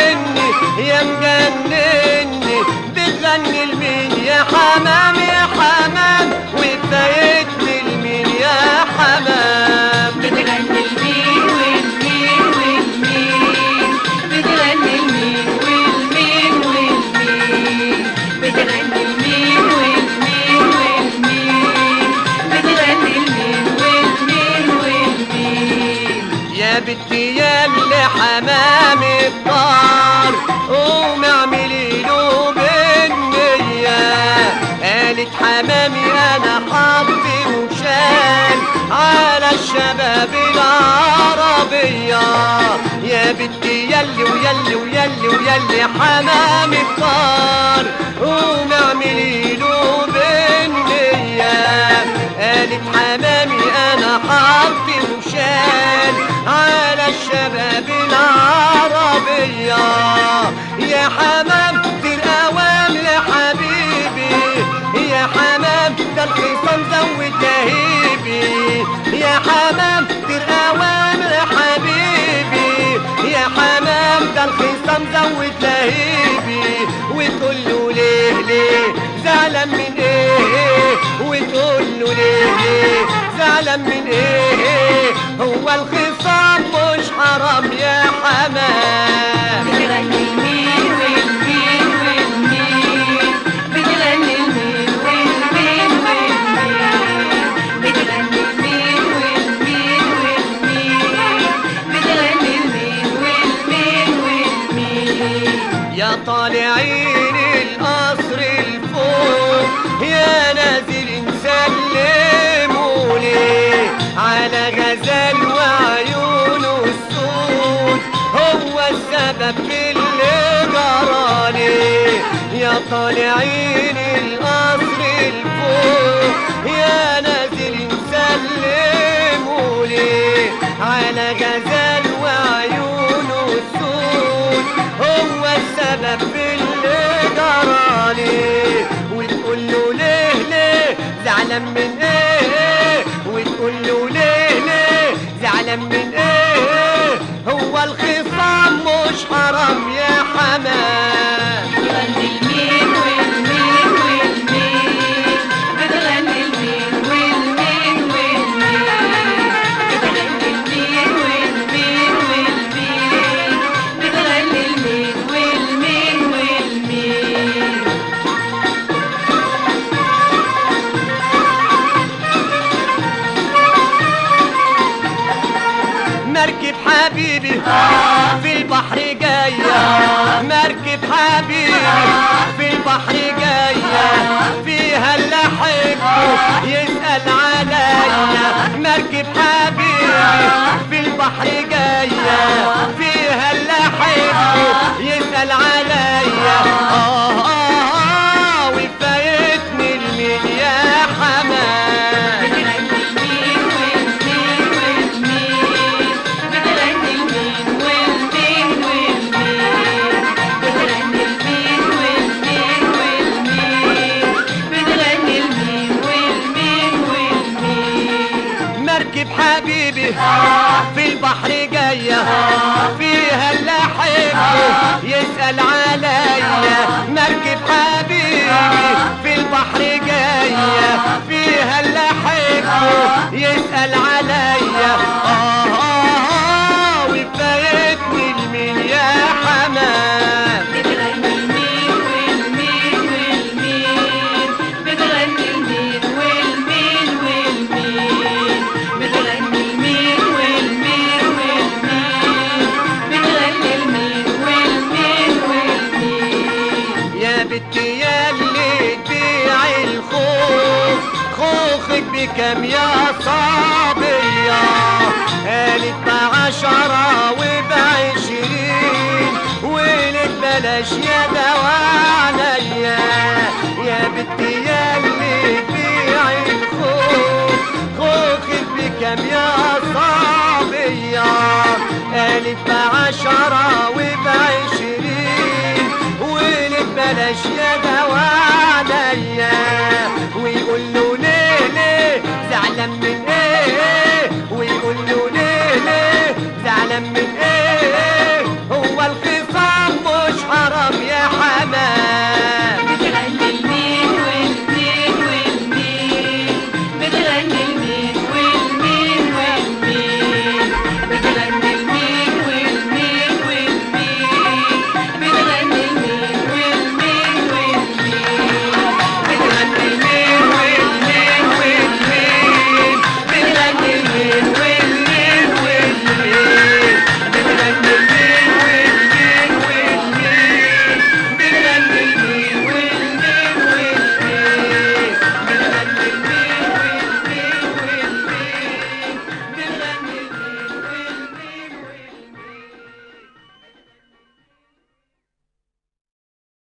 مني يا مجنني بتغني لمين يا حمام يا حمام وفايتني لمين يا حمام بتغني لمين والمين والمين بتغني لمين والمين والمين بتغني لمين والمين والمين بتغني لمين والمين والمين يا بنتي يا اللي حمام الطار قومي اعملي له بالنية قالت حمامي انا حظي وشال على الشباب العربية يا بنتي يلي ويلي ويلي ويلي حمام الطار قومي اعملي له بالنية قالت حمامي انا حظي وشال على الشباب العربية يا حمام ترقوام لحبيبي يا حمام ده الخصام زود لهيبي يا حمام ترقوام لحبيبي يا حمام ده الخصام زود لهيبي وتقول له ليه ليه زعلان من ايه وتقول له ليه ليه زعلان من ايه هو الخصام مش حرام يا حمام بتغني لمين والمين والمين بتغني لمين والمين والمين بتغني لمين والمين والمين بتغني لمين والمين والمين يا طالعين القصر الفوق يا نازل نسلموا ليه على غزال وعيونه السود هو السبب في اللي جرالي يا طالعين القصر الفوق يا نازل نسلموا ليه على غزال وعيونه السود هو السبب في اللي جرالي وتقول له ليه ليه زعلان من ايه وتقول له ليه ليه زعلان من ايه هو الخصام مش حرام يا حمام بتغني لمين والمين والمين بتغني لمين والمين والمين بتغني لمين والمين والمين بتغني لمين والمين والمين مركب حبيبي في البحر جاية مركب حبيبي في البحر جاية فيها اللي أحبه يسأل عليا مركب حبيبي في البحر جاية فيها اللي أحبه يسأل عليا آه آه آه وفايتني المين يا حمام بتغني لمين والمين والمين بتغني لمين والمين والمين بتغني لمين والمين والمين بتغني لمين والمين والمين مركب حبيبي في البحر جاية فيها اللي أحبه يسأل عليا مركب حبيبي في البحر جاية فيها اللي أحبه يسأل عليا آه آه آه وفايتني المين يا حمام بتغني لمين والمين والمين بتغني لمين والمين والمين بتغني لمين والمين والمين بتغني لمين والمين والمين يا بنتي يا اللي تبيع الخوخ خوخك بكم يا صبية قالت بعشرة وبعشرين ولك بلاش يا دوانيا يا بنتي يا اللي تبيع الخوخ خوخك بكم يا صبية قالت بعشرة